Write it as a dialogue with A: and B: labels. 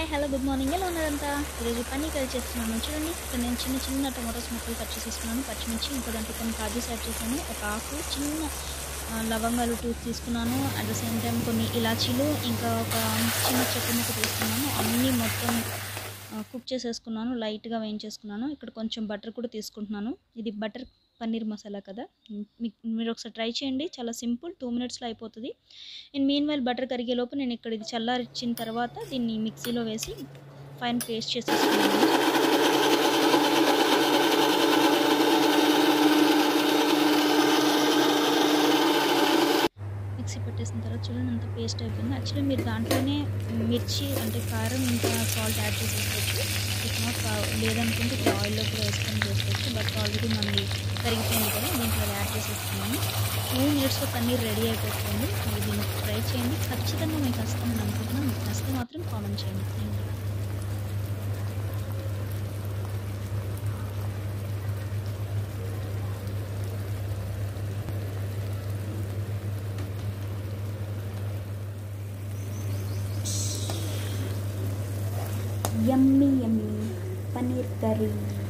A: hi hello good morning ఎలా ఉన్నారంతా ఈరోజు paneer curry చేస్తున్నాను చూడండి ఇక్కడ నేను చిన్న చిన్న టొమాటోస్ ముక్కలు కట్ చేసేసుకున్నాను పచ్చిమిర్చి ఇంకో దాంట్లో కొన్ని కాజూస్ యాడ్ చేశాను ఒక ఆకు చిన్న ఆ, లవంగాలు టూ తీసుకున్నాను అట్ ద సేమ్ టైం కొన్ని ఇలాచీలు ఇంకా ఒక చిన్న చెక్క ముక్క తీసుకున్నాను అన్నీ మొత్తం ఆ, కుక్ చేసేసుకున్నాను లైట్గా వేయించేసుకున్నాను ఇక్కడ కొంచెం బటర్ కూడా తీసుకుంటున్నాను ఇది బటర్ పన్నీర్ మసాలా కదా మీ- మీరు ఒకసారి ట్రై చేయండి చాలా సింపుల్ టూ మినిట్స్లో అయిపోతుంది అండ్ మీన్ వైల్ బటర్ కరిగేలోపు నేను ఇక్కడ ఇది చల్లారిచ్చిన తర్వాత దీన్ని మిక్సీలో వేసి ఫైన్ పేస్ట్ చేసేసుకున్నాను మిక్సీ పెట్టేసిన తర్వాత చూడండి అంత పేస్ట్ అయిపోయింది యాక్చువల్లీ మీరు దాంట్లోనే మిర్చి అంటే కారం ఇంకా సాల్ట్ యాడ్ చేసేసుకోవచ్చు ఇఫ్ నాట్ లేదనుకుంటే ఇప్పుడు ఆయిల్లో కూడా వేసుకొని చేసుకోవచ్చు బట్ ఆల్రెడీ మనది కరిగిపోయింది కదా దీంట్లో అది యాడ్ చేసేస్తున్నాను టూ మినిట్స్లో పన్నీర్ రెడీ అయిపోతుంది మీరు దీన్ని ట్రై చేయండి ఖచ్చితంగా మీకు వస్తుందని అనుకుంటున్నాను మీకు నచ్చితే మాత్రం కామెంట్ చేయండి thank you
B: yummy yummy paneer curry